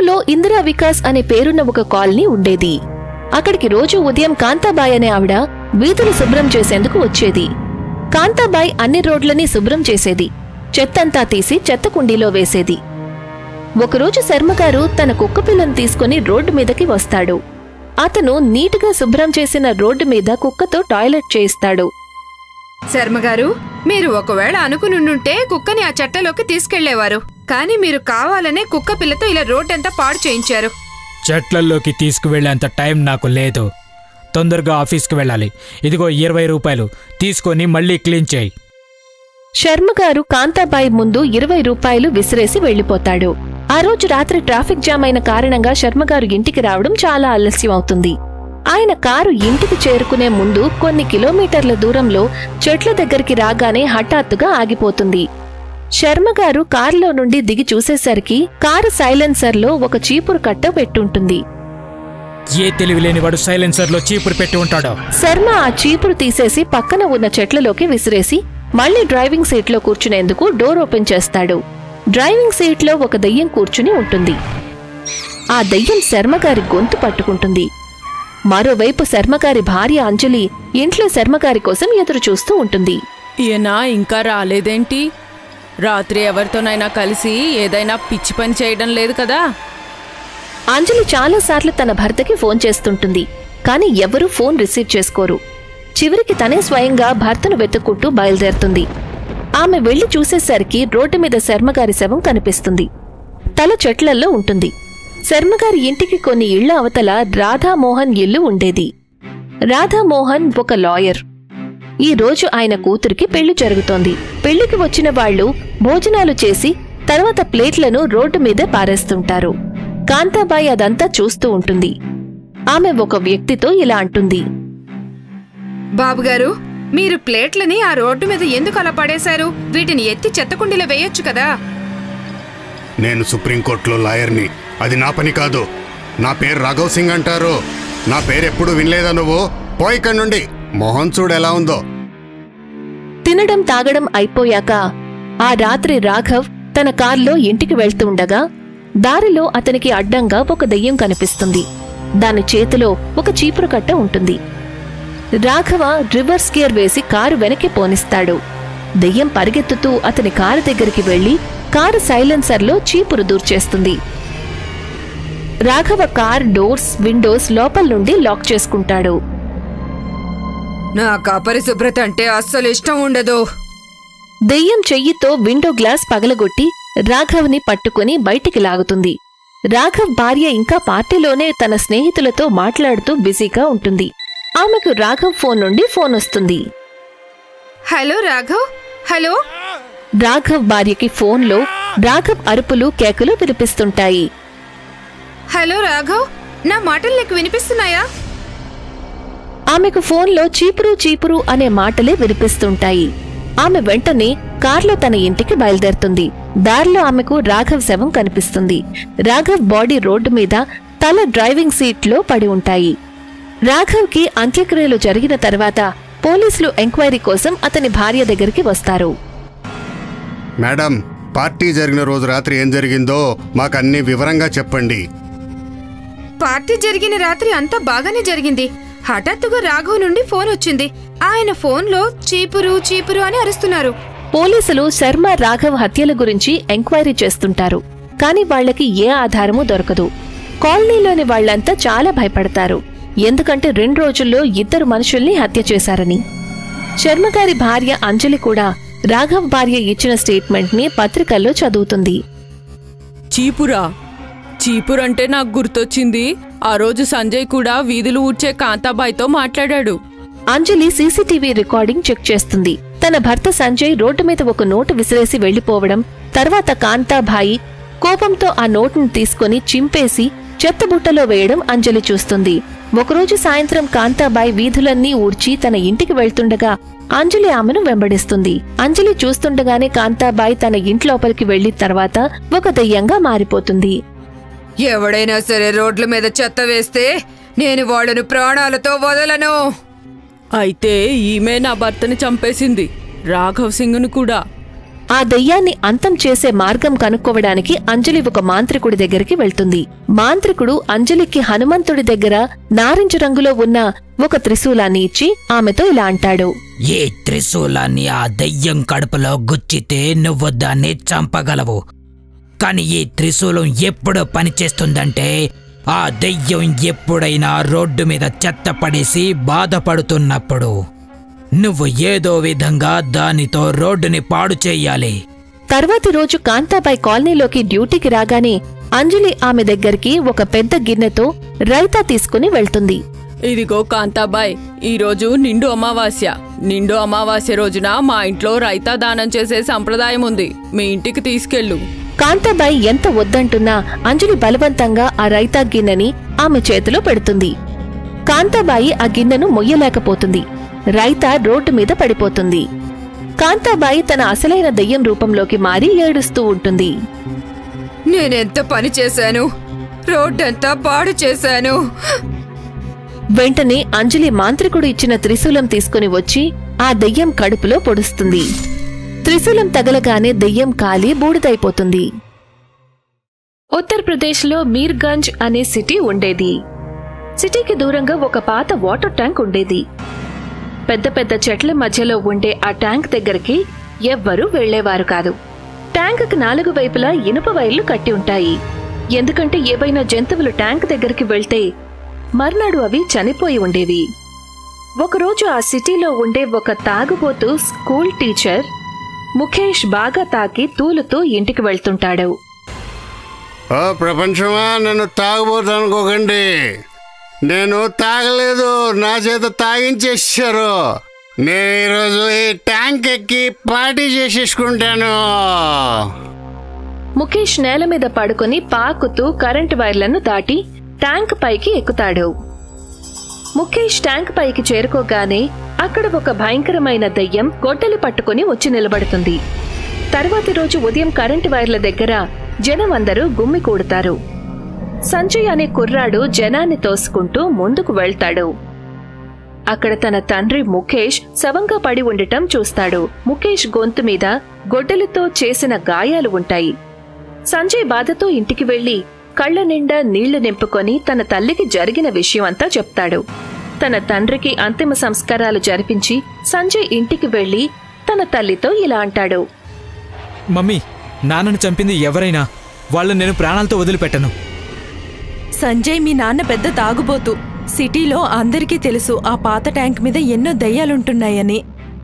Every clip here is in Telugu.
ఊరులో ఇందిరా వికాస్ అనే పేరున్న ఒక కాలనీ ఉండేది అక్కడికి రోజు ఉదయం కాంతాబాయ్ అనే ఆవిడ వీధులు శుభ్రం చేసేందుకు వచ్చేది కాంతాబాయ్ అన్ని రోడ్లని శుభ్రం చేసేది చెత్తంతా తీసి చెత్త కుండీలో వేసేది ఒకరోజు శర్మగారు తన కుక్క పిల్లను తీసుకుని రోడ్డు మీదకి వస్తాడు అతను నీటుగా శుభ్రం చేసిన రోడ్డు మీద కుక్కతో టాయిలెట్ చేయిస్తాడు శర్మగారు మీరు ఒకవేళ అనుకునుంటే కుక్కని ఆ చెట్టలోకి తీసుకెళ్లేవారు కానీ మీరు కావాలనే కుక్క పిల్లతో ఇలా రోడ్డంతా పాడు చేయించారు చెట్లల్లోకి తీసుకువెళ్ళేంత టైం నాకు లేదు తొందరగా ఆఫీస్కి వెళ్ళాలి ఇదిగో ఇరవై రూపాయలు తీసుకొని మళ్ళీ క్లీన్ చేయి శర్మగారు కాంతాబాయి ముందు ఇరవై రూపాయలు విసిరేసి వెళ్లిపోతాడు ఆ రోజు రాత్రి ట్రాఫిక్ జామ్ అయిన కారణంగా శర్మగారు ఇంటికి రావడం చాలా ఆలస్యం అవుతుంది ఆయన కారు ఇంటికి చేరుకునే ముందు కొన్ని కిలోమీటర్ల దూరంలో చెట్ల దగ్గరికి రాగానే హఠాత్తుగా ఆగిపోతుంది శర్మగారు కారులో నుండి దిగి చూసేసరికి కారు సైలెన్సర్లో ఒక చీపురు కట్ట పెట్టుంటుంది ఏ తెలివిలేనివాడు సైలెన్సర్లో చీపురు పెట్టి ఉంటాడో శర్మ ఆ చీపురు తీసేసి పక్కన ఉన్న చెట్లలోకి విసిరేసి మళ్ళీ డ్రైవింగ్ సీట్లో కూర్చునేందుకు డోర్ ఓపెన్ చేస్తాడు డ్రైవింగ్ సీట్లో ఒక దెయ్యం కూర్చుని ఉంటుంది ఆ దెయ్యం శర్మగారి గొంతు పట్టుకుంటుంది మరోవైపు శర్మగారి భార్య అంజలి ఇంట్లో శర్మగారి కోసం ఎదురు చూస్తూ ఉంటుంది ఈయన ఇంకా రాలేదేంటి రాత్రి ఎవరితోనైనా కలిసి ఏదైనా పిచ్చి పని చేయడం లేదు కదా అంజలి చాలాసార్లు తన భర్తకి ఫోన్ చేస్తుంటుంది కానీ ఎవరూ ఫోన్ రిసీవ్ చేసుకోరు చివరికి తనే స్వయంగా భర్తను వెతుక్కుంటూ బయలుదేరుతుంది ఆమె వెళ్లి చూసేసరికి రోడ్డు మీద శర్మగారి శవం కనిపిస్తుంది తల చెట్లల్లో ఉంటుంది శర్మగారి ఇంటికి కొన్ని ఇళ్ల అవతల రాధామోహన్ ఇల్లు ఉండేది రాధామోహన్ ఒక లాయర్ ఈ రోజు ఆయన కూతురికి పెళ్లి జరుగుతోంది పెళ్లికి వచ్చిన వాళ్ళు భోజనాలు చేసి తర్వాత ప్లేట్లను రోడ్డు మీదే పారేస్తుంటారు కాంతాబాయి అదంతా చూస్తూ ఉంటుంది ఆమె ఒక వ్యక్తితో ఇలా అంటుంది బాబుగారు మీరు ప్లేట్లని ఆ రోడ్డు మీద ఎందుకు అలా పడేశారు వీటిని ఎత్తి చెత్తకుండీలో వేయొచ్చు కదా నేను సుప్రీంకోర్టులో లాయర్ని అది నా పని కాదు నా పేరు రాఘవ్ సింగ్ అంటారు నా పేరు ఎప్పుడు వినలేదా నువ్వు పోయి ఇక్కడి నుండి మోహన్ చూడు ఎలా ఉందో తినడం తాగడం అయిపోయాక ఆ రాత్రి రాఘవ్ తన కార్లో ఇంటికి వెళ్తుండగా దారిలో అతనికి అడ్డంగా ఒక దెయ్యం కనిపిస్తుంది దాని చేతిలో ఒక చీపురు కట్ట ఉంటుంది రాఘవ రివర్స్ గేర్ వేసి కారు వెనక్కి పోనిస్తాడు దెయ్యం పరిగెత్తుతూ అతని కారు దగ్గరికి వెళ్లి కారు సైలెన్సర్లో చీపురు దూర్చేస్తుంది రాఘవ కార్ డోర్స్ విండోస్ లోపల నుండి లాక్ చేసుకుంటాడు నాకు అపరిశుభ్రత అంటే అస్సలు ఇష్టం ఉండదు దెయ్యం చెయ్యితో విండో గ్లాస్ పగలగొట్టి రాఘవ్ని పట్టుకుని బయటికి లాగుతుంది రాఘవ్ భార్య ఇంకా పార్టీలోనే తన స్నేహితులతో మాట్లాడుతూ బిజీగా ఉంటుంది ఆమెకు రాఘవ్ ఫోన్ నుండి ఫోన్ వస్తుంది హలో రాఘవ్ హలో రాఘవ్ భార్యకి ఫోన్లో రాఘవ్ అరుపులు కేకలు వినిపిస్తుంటాయి హలో రాఘవ్ నా మాటలు నీకు వినిపిస్తున్నాయా ఆమెకు ఫోన్లో చీపురు చీపురు అనే మాటలే వినిపిస్తుంటాయి ఆమె వెంటనే కార్లో తన ఇంటికి బయలుదేరుతుంది దారిలో ఆమెకు రాఘవ్ శవం కనిపిస్తుంది రాఘవ్ బాడీ రోడ్డు మీద తల డ్రైవింగ్ సీట్లో పడి ఉంటాయి రాఘవ్కి అంత్యక్రియలు జరిగిన తర్వాత పోలీసులు ఎంక్వైరీ కోసం అతని భార్య దగ్గరికి వస్తారు మేడం పార్టీ జరిగిన రోజు రాత్రి ఏం జరిగిందో మాకు అన్ని వివరంగా చెప్పండి పార్టీ జరిగిన రాత్రి అంతా బాగానే జరిగింది హఠాత్తుగా రాఘవ్ నుండి ఫోన్ వచ్చింది ఆయన ఫోన్లో చీపురు చీపురు అని అరుస్తున్నారు పోలీసులు శర్మ రాఘవ్ హత్యల గురించి ఎంక్వైరీ చేస్తుంటారు కానీ వాళ్ళకి ఏ ఆధారమూ దొరకదు కాలనీలోని వాళ్ళంతా చాలా భయపడతారు ఎందుకంటే రెండు రోజుల్లో ఇద్దరు మనుషుల్ని హత్య చేశారని శర్మగారి భార్య అంజలి కూడా రాఘవ్ భార్య ఇచ్చిన స్టేట్మెంట్ని పత్రికల్లో చదువుతుంది చీపురా చీపురంటే నాకు గుర్తొచ్చింది ఆ రోజు సంజయ్ కూడా వీధులు ఊడ్చే కాంతాబాయ్తో మాట్లాడాడు అంజలి సీసీటీవీ రికార్డింగ్ చెక్ చేస్తుంది తన భర్త సంజయ్ రోడ్డు మీద ఒక నోటు విసిరేసి వెళ్లిపోవడం తర్వాత కాంతాభాయి కోపంతో ఆ నోటును తీసుకొని చింపేసి చెత్తబుట్టలో వేయడం అంజలి చూస్తుంది ఒకరోజు సాయంత్రం కాంతాబాయి వీధులన్నీ ఊడ్చి తన ఇంటికి వెళ్తుండగా అంజలి ఆమెను వెంబడిస్తుంది అంజలి చూస్తుండగానే కాంతాబాయి తన ఇంట్లోపలికి వెళ్లి తర్వాత ఒక దెయ్యంగా మారిపోతుంది ఎవడైనా సరే రోడ్ల మీద చెత్త వేస్తే నేను వాళ్ళను ప్రాణాలతో వదలను అయితే ఈమె నా భర్తని చంపేసింది రాఘవ్ సింగ్ను కూడా ఆ దెయ్యాన్ని అంతం చేసే మార్గం కనుక్కోవడానికి అంజలి ఒక మాంత్రికుడి దగ్గరికి వెళ్తుంది మాంత్రికుడు అంజలికి హనుమంతుడి దగ్గర నారింజ రంగులో ఉన్న ఒక త్రిశూలాన్ని ఇచ్చి ఆమెతో ఇలా అంటాడు ఈ త్రిశూలాన్ని ఆ దెయ్యం కడుపులో గుచ్చితే నువ్వు దాన్ని చంపగలవు కానీ ఈ త్రిశూలం ఎప్పుడు పనిచేస్తుందంటే ఆ దెయ్యం ఎప్పుడైనా రోడ్డు మీద చెత్త పడేసి బాధపడుతున్నప్పుడు నువ్వు ఏదో విధంగా దానితో రోడ్డుని పాడు చెయ్యాలి తర్వాతి రోజు కాంతాబాయ్ కాలనీలోకి డ్యూటీకి రాగానే అంజలి ఆమె దగ్గరికి ఒక పెద్ద గిన్నెతో రైతా తీసుకుని వెళ్తుంది ఇదిగో కాంతాబాయ్ ఈరోజు నిండు అమావాస్య నిండు అమావాస్య రోజున మా ఇంట్లో రైతా దానం చేసే సంప్రదాయం ఉంది మీ ఇంటికి తీసుకెళ్ళు కాంతాబాయి ఎంత వద్దంటున్నా అంజలి బలవంతంగా ఆ రైతా గిన్నెని ఆమె చేతిలో పెడుతుంది కాంతాబాయి ఆ గిన్నెను మొయ్యలేకపోతుంది రైతా రోడ్డు మీద పడిపోతుంది కాంతాబాయి తన అసలైన దెయ్యం రూపంలోకి మారి ఏడుస్తూ ఉంటుంది నేనెంత పని చేశాను రోడ్డంతా పాడు చేశాను వెంటనే అంజలి మాంత్రికుడు ఇచ్చిన త్రిశూలం తీసుకుని వచ్చి ఆ దెయ్యం కడుపులో పొడుస్తుంది త్రిశూలం తగలగానే దెయ్యం కాలి బూడిదైపోతుంది ఉత్తరప్రదేశ్లో మీర్గంజ్ అనే సిటీ ఉండేది సిటీకి దూరంగా ఒక పాత వాటర్ ట్యాంక్ ఉండేది పెద్ద పెద్ద చెట్ల మధ్యలో ఉండే ఆ ట్యాంక్ దగ్గరికి ఎవ్వరూ వెళ్లేవారు కాదు ట్యాంకుకి నాలుగు వైపులా ఇనుప వైర్లు కట్టి ఉంటాయి ఎందుకంటే ఏవైనా జంతువులు ట్యాంక్ దగ్గరికి వెళ్తే మర్నాడు అవి చనిపోయి ఉండేవి ఒకరోజు ఆ సిటీలో ఉండే ఒక తాగుబోతు స్కూల్ టీచర్ ముఖేష్ బాగా తాకి తూలుతూ ఇంటికి వెళ్తుంటాడు ఓ ప్రపంచమా నన్ను తాగబోతు అనుకోకండి నేను తాగలేదు నా చేత తాగించేసారు నేను ఈరోజు ఈ ట్యాంక్ ఎక్కి పార్టీ చేసేసుకుంటాను ముఖేష్ నేల మీద పడుకొని పాకుతూ కరెంటు వైర్లను దాటి ట్యాంక్ పైకి ఎక్కుతాడు ముఖేష్ ట్యాంక్ పైకి చేరుకోగానే అక్కడ ఒక భయంకరమైన దయ్యం గొడ్డలి పట్టుకుని వచ్చి నిలబడుతుంది తర్వాతి రోజు ఉదయం కరెంటు వైర్ల దగ్గర జనం అందరూ గుమ్మి కూడతారు సంజయ్ అనే కుర్రాడు జనాన్ని తోసుకుంటూ ముందుకు వెళ్తాడు అక్కడ తన తండ్రి ముఖేష్ శవంగా పడి ఉండటం చూస్తాడు ముఖేష్ గొంతు మీద గొడ్డలితో చేసిన గాయాలు ఉంటాయి సంజయ్ బాధతో ఇంటికి వెళ్లి కళ్ళ నిండా నీళ్లు నింపుకొని తన తల్లికి జరిగిన విషయం అంతా చెప్తాడు తన తండ్రికి అంతిమ సంస్కారాలు జరిపించి సంజయ్ ఇంటికి వెళ్లి తన తల్లితో ఇలా అంటాడు మమ్మీ నాన్నను చంపింది ఎవరైనా వాళ్ళని నేను ప్రాణాలతో వదిలిపెట్టను సంజయ్ మీ నాన్న పెద్ద తాగుబోతు సిటీలో అందరికీ తెలుసు ఆ పాత ట్యాంక్ మీద ఎన్నో దయ్యాలుంటున్నాయని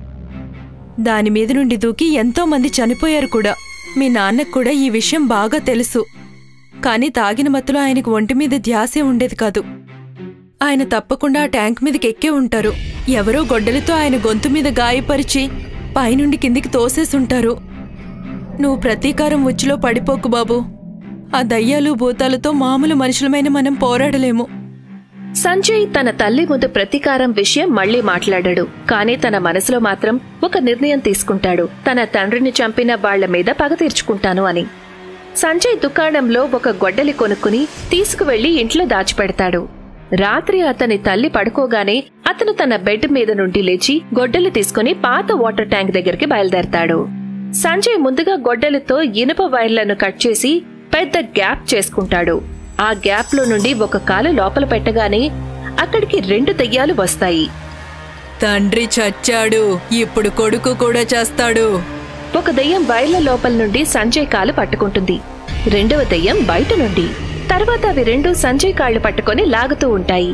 దాని మీద నుండి దూకి ఎంతో మంది చనిపోయారు కూడా మీ నాన్నకు కూడా ఈ విషయం బాగా తెలుసు కానీ తాగిన మత్తులో ఆయనకు ఒంటి మీద ధ్యాసే ఉండేది కాదు ఆయన తప్పకుండా ఆ ట్యాంక్ మీదకి ఎక్కే ఉంటారు ఎవరో గొడ్డలితో ఆయన గొంతు మీద గాయపరిచి పైనుండి కిందికి తోసేసుంటారు నువ్వు ప్రతీకారం ఉచ్చులో పడిపోకు బాబు ఆ దయ్యాలు భూతాలతో మామూలు మనుషులమైన మనం పోరాడలేము సంజయ్ తన తల్లి ముందు ప్రతీకారం విషయం మళ్లీ మాట్లాడాడు కానీ తన మనసులో మాత్రం ఒక నిర్ణయం తీసుకుంటాడు తన తండ్రిని చంపిన వాళ్ల మీద పగ తీర్చుకుంటాను అని సంజయ్ దుకాణంలో ఒక గొడ్డలి కొనుక్కుని తీసుకువెళ్లి ఇంట్లో దాచిపెడతాడు రాత్రి అతని తల్లి పడుకోగానే అతను తన బెడ్ మీద నుండి లేచి గొడ్డలి తీసుకుని పాత వాటర్ ట్యాంక్ దగ్గరికి బయలుదేరతాడు సంజయ్ ముందుగా గొడ్డలితో ఇనుప వైర్లను కట్ చేసి పెద్ద గ్యాప్ చేసుకుంటాడు ఆ గ్యాప్ లో నుండి ఒక కాలు లోపల పెట్టగానే అక్కడికి రెండు దెయ్యాలు వస్తాయి తండ్రి చచ్చాడు ఇప్పుడు కొడుకు కూడా చేస్తాడు ఒక దెయ్యం వైర్ల లోపల నుండి సంజయ్ కాలు పట్టుకుంటుంది రెండవ దెయ్యం బయట నుండి తర్వాత అవి రెండు సంజయ్ కాళ్ళు పట్టుకొని లాగుతూ ఉంటాయి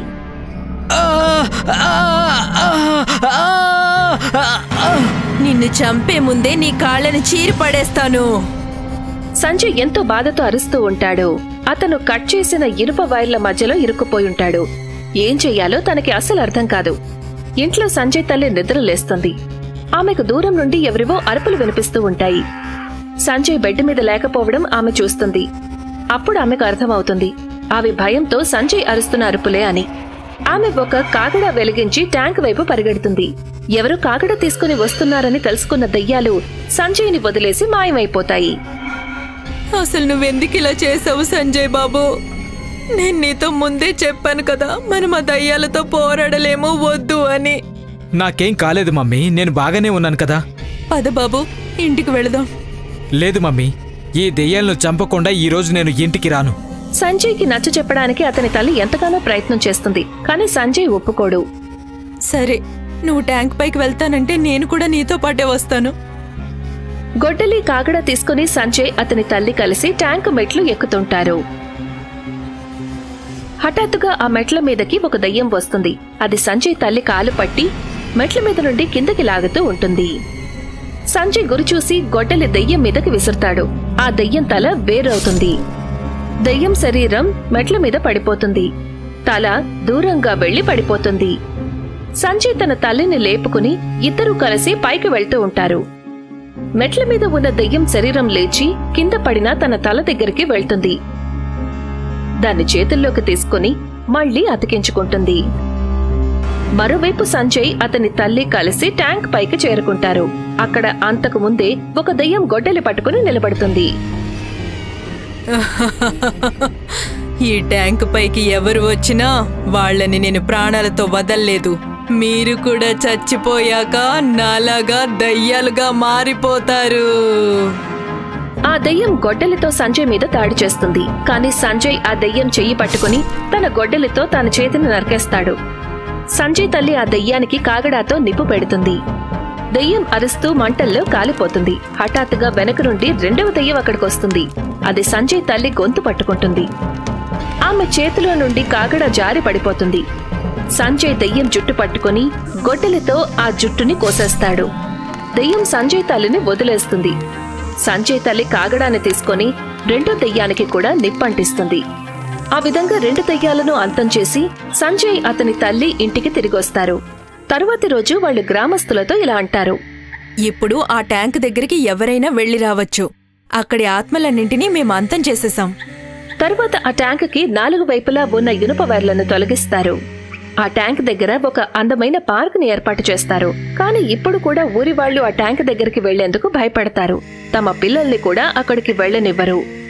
నిన్ను చంపే ముందే నీ కాళ్ళని చీరి పడేస్తాను సంజయ్ ఎంతో బాధతో అరుస్తూ ఉంటాడు అతను కట్ చేసిన ఇనుప వైర్ల మధ్యలో ఇరుక్కుపోయి ఉంటాడు ఏం చెయ్యాలో తనకి అసలు అర్థం కాదు ఇంట్లో సంజయ్ తల్లి నిద్రలేస్తుంది ఆమెకు దూరం నుండి ఎవరివో అరుపులు వినిపిస్తూ ఉంటాయి సంజయ్ బెడ్ మీద లేకపోవడం ఆమె చూస్తుంది అప్పుడు ఆమెకు అర్థమవుతుంది అవి భయంతో సంజయ్ అరుస్తున్న అరుపులే అని ఆమె ఒక కాగడ వెలిగించి ట్యాంక్ వైపు పరిగెడుతుంది ఎవరు కాగడ తీసుకుని వస్తున్నారని తెలుసుకున్న దయ్యాలు సంజయ్ని వదిలేసి మాయమైపోతాయి అసలు నువ్వెందుకు ఇలా చేసావు సంజయ్ బాబు నేను నీతో ముందే చెప్పాను కదా మనం ఆ దయ్యాలతో పోరాడలేము వద్దు అని నాకేం కాలేదు మమ్మీ నేను బాగానే ఉన్నాను కదా పద బాబు ఇంటికి వెళదాం లేదు మమ్మీ ఈ దెయ్యాలను చంపకుండా ఈరోజు నేను ఇంటికి రాను సంజయ్కి నచ్చ చెప్పడానికి అతని తల్లి ఎంతగానో ప్రయత్నం చేస్తుంది కానీ సంజయ్ ఒప్పుకోడు సరే నువ్వు ట్యాంక్ పైకి వెళ్తానంటే నేను కూడా నీతో పాటే వస్తాను గొడ్డలి కాగడ తీసుకుని సంజయ్ అతని తల్లి కలిసి ట్యాంక్ మెట్లు ఎక్కుతుంటారు హఠాత్తుగా ఆ మెట్ల మీదకి ఒక దయ్యం వస్తుంది అది సంజయ్ తల్లి కాలు పట్టి మెట్ల మీద నుండి కిందకి లాగుతూ ఉంటుంది సంజయ్ గురి చూసి గొడ్డలి దెయ్యం మీదకి విసురుతాడు ఆ దెయ్యం తల వేరవుతుంది దెయ్యం శరీరం మెట్ల మీద పడిపోతుంది తల దూరంగా వెళ్లి పడిపోతుంది సంజయ్ తన తల్లిని లేపుకుని ఇద్దరూ కలిసి పైకి వెళ్తూ ఉంటారు మెట్ల మీద ఉన్న దెయ్యం శరీరం లేచి కింద పడిన తన తల దగ్గరికి వెళ్తుంది దాన్ని చేతుల్లోకి తీసుకుని మళ్ళీ అతికించుకుంటుంది మరోవైపు సంజయ్ అతని తల్లి కలిసి ట్యాంక్ పైకి చేరుకుంటారు అక్కడ అంతకు ముందే ఒక దెయ్యం గొడ్డలి పట్టుకుని నిలబడుతుంది ఈ ట్యాంక్ పైకి ఎవరు వచ్చినా వాళ్ళని నేను ప్రాణాలతో వదల్లేదు మీరు కూడా చచ్చిపోయాక నాలాగా దయ్యాలుగా మారిపోతారు ఆ దెయ్యం గొడ్డలితో సంజయ్ మీద దాడి చేస్తుంది కానీ సంజయ్ ఆ దెయ్యం చెయ్యి పట్టుకుని తన గొడ్డలితో తన చేతిని నరికేస్తాడు సంజయ్ తల్లి ఆ దెయ్యానికి కాగడాతో నిప్పు పెడుతుంది దెయ్యం అరుస్తూ మంటల్లో కాలిపోతుంది హఠాత్తుగా వెనక నుండి రెండవ దెయ్యం అక్కడికొస్తుంది అది సంజయ్ తల్లి గొంతు పట్టుకుంటుంది ఆమె చేతిలో నుండి కాగడ జారి పడిపోతుంది సంజయ్ దెయ్యం జుట్టు పట్టుకుని గొడ్డలితో ఆ జుట్టుని కోసేస్తాడు దెయ్యం సంజయ్ తల్లిని వదిలేస్తుంది సంజయ్ తల్లి కాగడాన్ని తీసుకొని రెండో దెయ్యానికి కూడా నిప్పంటిస్తుంది ఆ విధంగా రెండు దెయ్యాలను అంతం చేసి సంజయ్ అతని తల్లి ఇంటికి తిరిగొస్తారు తరువాతి రోజు వాళ్ళు గ్రామస్తులతో ఇలా అంటారు ఇప్పుడు ఆ ట్యాంక్ దగ్గరికి ఎవరైనా వెళ్ళి రావచ్చు అక్కడి ఆత్మలన్నింటినీ మేము అంతం చేసేసాం తరువాత ఆ ట్యాంకుకి నాలుగు వైపులా ఉన్న ఇనుప వైర్లను తొలగిస్తారు ఆ ట్యాంక్ దగ్గర ఒక అందమైన పార్క్ ని ఏర్పాటు చేస్తారు కానీ ఇప్పుడు కూడా ఊరి వాళ్ళు ఆ ట్యాంక్ దగ్గరికి వెళ్లేందుకు భయపడతారు తమ పిల్లల్ని కూడా అక్కడికి వెళ్లనివ్వరు